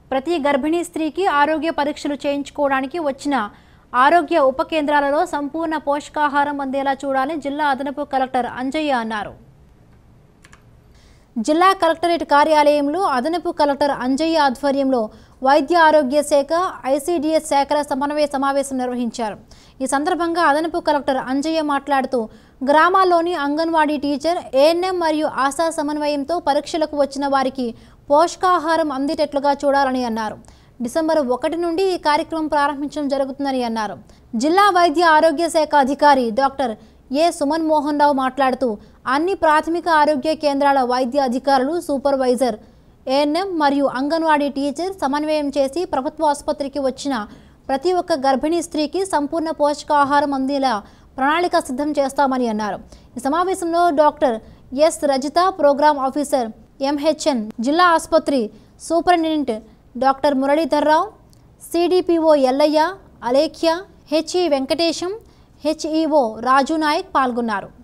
ప్రతి గర్భిణీ స్త్రీకి ఆరోగ్య పరీక్షలు చేయించుకోవడానికి వచ్చిన ఆరోగ్య ఉప కేంద్రాలలో సంపూర్ణ పోషకాహారం అందేలా చూడాలని జిల్లా అదనపు కలెక్టర్ అంజయ్య అన్నారు జిల్లా కలెక్టరేట్ కార్యాలయంలో అదనపు కలెక్టర్ అంజయ్య ఆధ్వర్యంలో వైద్య ఆరోగ్య శాఖ ఐసీడీఎస్ శాఖల సమన్వయ సమావేశం నిర్వహించారు ఈ సందర్భంగా అదనపు కలెక్టర్ అంజయ్య మాట్లాడుతూ గ్రామాల్లోని అంగన్వాడీ టీచర్ ఏఎన్ఎం మరియు ఆశా సమన్వయంతో పరీక్షలకు వచ్చిన వారికి పోషకాహారం అందేటట్లుగా చూడాలని అన్నారు డిసెంబర్ ఒకటి నుండి ఈ కార్యక్రమం ప్రారంభించడం జరుగుతుందని అన్నారు జిల్లా వైద్య ఆరోగ్య శాఖ అధికారి డాక్టర్ ఏ సుమన్ మోహన్ రావు మాట్లాడుతూ అన్ని ప్రాథమిక ఆరోగ్య కేంద్రాల వైద్య అధికారులు సూపర్వైజర్ ఏఎన్ఎం మరియు అంగన్వాడీ టీచర్ సమన్వయం చేసి ప్రభుత్వ ఆసుపత్రికి వచ్చిన ప్రతి ఒక్క గర్భిణీ స్త్రీకి సంపూర్ణ పోషకాహారం అందేలా ప్రణాళిక సిద్ధం చేస్తామని అన్నారు ఈ సమావేశంలో doctor S Rajitha programme officer MHN జిల్లా ఆసుపత్రి superintendent doctor Muralidhar Rao CDPO Ellaiah Alekhya HE Venkatesham HEO Raju Naik పాల్గొన్నారు